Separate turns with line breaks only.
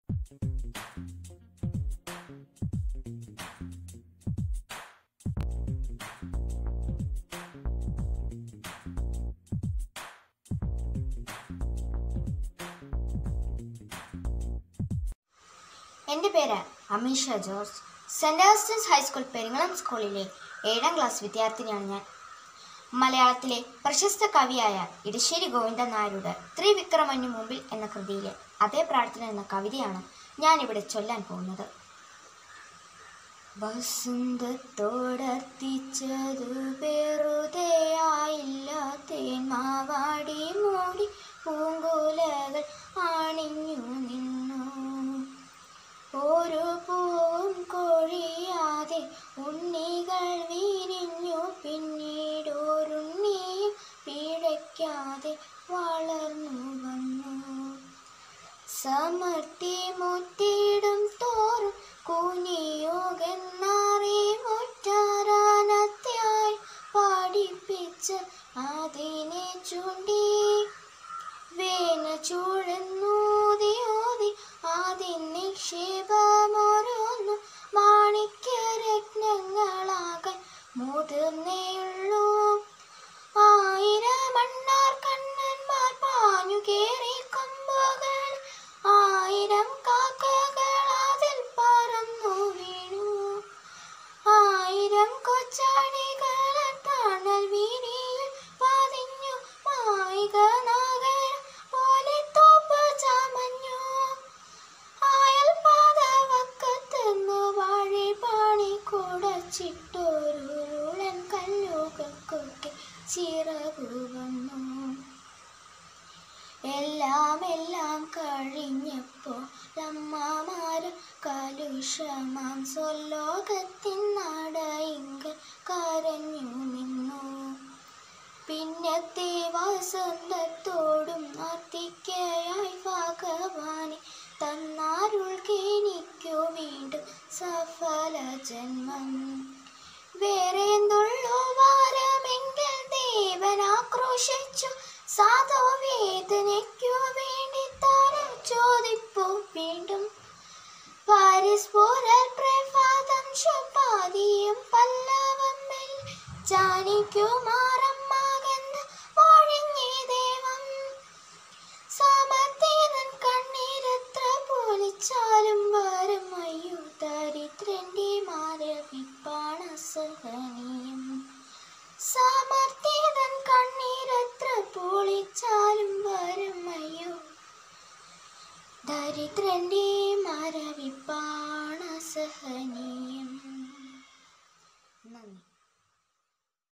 എൻ്റെ പേര് Ameesha George saint Austin's high school Peringalam സ്കൂളിലെ ഏഴാം ക്ലാസ് വിദ്യാർത്ഥിനിയാണ് ഞാൻ മലയാളത്തിലെ പ്രശസ്ത കവിയായ ഇടശ്ശേരി ഗോവിന്ദൻ നായരുടെ ത്രിവിക്രമനു മുമ്പിൽ എന്ന കൃതിയിലെ അതേ പ്രാർത്ഥന എന്ന കവിതയാണ് ഞാനിവിടെ ചൊല്ലാൻ പോകുന്നത് വസന്തത്തോടർത്തിച്ചതു വെറുതെയായില്ല തേന്മാവാടി മൂടി പൂങ്കുലകൾ ആണിഞ്ഞു നിന്നു ഒരു പൂവും കൊഴിയാതെ ഉണ്ണികൾ വിരിഞ്ഞു പിന്നീട് ഒരുണ്ണിയും പിഴയ്ക്കാതെ വളർന്നു വന്നു സമർത്തി മുത്തിടും തോറും കുനിയുകെന്നറി മുറ്റാരാനത്യായി പഠിപ്പിച്ച് അതിനെ ചൂണ്ടി വേന ചൂഴുന്നൂതി ഓതി ആദ്യം നിക്ഷേപമോരോന്നു മാണിക്യരത്നങ്ങളാകാൻ മുതിർന്നേയുള്ളൂ ആയിരമണ്ണാർ കണ്ണന്മാർ പാഞ്ഞു കേറി കൊമ്പുകൾ ആയിരം കാക്കകൾ അതിൽ പറന്നു വീണു ആയിരം കൊച്ചാടികൾ തണൽ വീണിയിൽ പതിഞ്ഞു മായിക നഗരം പോലെ തോപ്പ് ചമഞ്ഞു അയൽ പാതവക്കത്തുന്നു വഴി പണി കുടച്ചിട്ടൊരുളൻ കല്ലുകൾക്കൊക്കെ ചിറകു വന്നു എല്ലാം എല്ലാം കഴിഞ്ഞപ്പോൾ അമ്മമാരും കലുഷമാം സ്വലോകത്തിൻ നടയിങ്കൽ കരഞ്ഞു നിന്നു പിന്നത്തെ വസന്തത്തോടും ആർത്തിക്കയായി ഭഗവാനെ തന്നാരുൾക്കെനിക്കു വീണ്ടും സഫല ജന്മം വേറെ എന്തുള്ളു വാരമെങ്കിൽ ദേവൻ ആക്രോശിച്ചു സാധോ വേദനയ്ക്കു വേണ്ടി താരം ചോദിപ്പു വീണ്ടും പാരിസ്പുരൽ പ്രഭാതം ശുപാതിയും പല്ലവം ജാനിക്കുമാറമ്മാകെന്ന് മൊഴിഞ്ഞേ ദേവം സമർത്ഥിതൻ കണ്ണീരത്ര പൊലിച്ചാലും വരും അയ്യോ ദരിദ്രന്റെ മാരവിപ്പാണ് അസഹനീയം സമർത്ഥിതൻ കണ്ണീരത്ര പൊളിച്ചാലും വരും അയ്യോ ദരിദ്രന്റെ മരവിപ്പാണ് അസഹനീയം